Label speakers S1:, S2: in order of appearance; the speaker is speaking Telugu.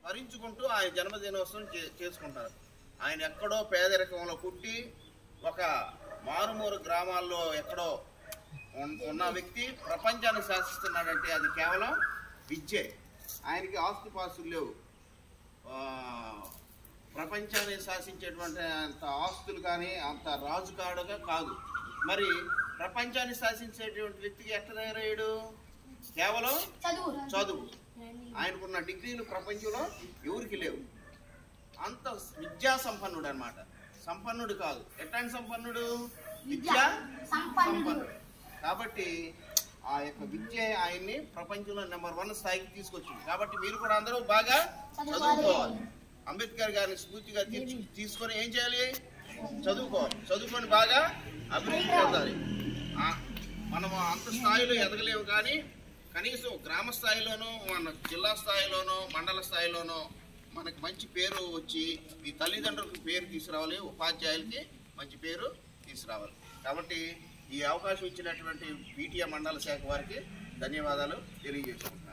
S1: స్మరించుకుంటూ ఆయన జన్మదినోత్సవం చే- చేసుకుంటారు ఆయన ఎక్కడో పేదరికంలో పుట్టి ఒక మారుమూరు గ్రామాల్లో ఎక్కడో ఉన్- ఉన్న వ్యక్తి ప్రపంచాన్ని శాసిస్తున్నాడంటే అది కేవలం విద్యే ఆయనకి ఆస్తిపాస్తులు లేవు ఆ, ప్రపంచాన్ని శాసించేటువంటి అంత ఆస్తులు కానీ అంత రాజు కాడుగా కాదు మరి ప్రపంచాన్ని శాసించేటువంటి వ్యక్తికి ఎట్లా తయారయ్యాడు కేవలం
S2: చదువు
S1: చదువు ఆయనకున్న డిగ్రీలు ప్రపంచంలో ఎవరికి లేవు అంత విద్యా సంపన్నుడు అనమాట సంపన్నుడు కాదు ఎట్లాంటి సంపన్నుడు విద్యా
S2: సంపన్నుడు.
S1: సంపన్నుడు కాబట్టి ఆ యొక్క విద్య ఆయన్ని ప్రపంచంలో నెంబర్ వన్ స్థాయికి తీసుకొచ్చింది కాబట్టి మీరు కూడా అందరూ బాగా చదువుకోవాలి అంబేద్కర్ గారిని స్ఫూర్తిగా తీర్చు- తీసుకొని ఏం చేయాలి చదువుకోవాలి చదువుకొని బాగా అభివృద్ధి చెందాలి ఆ, మనం అంత స్థాయిలో ఎదగలేము కానీ కనీసం గ్రామ స్థాయిలోనూ మన జిల్లా స్థాయిలోనూ మండల స్థాయిలోనూ మనకి మంచి పేరు వచ్చి మీ తల్లిదండ్రులకు పేరు తీసుకురావాలి ఉపాధ్యాయులకి మంచి పేరు తీసుకురావాలి కాబట్టి ఈ అవకాశం ఇచ్చినటువంటి పీటీఏ మండల శాఖ వారికి ధన్యవాదాలు తెలియజేస్తున్నాను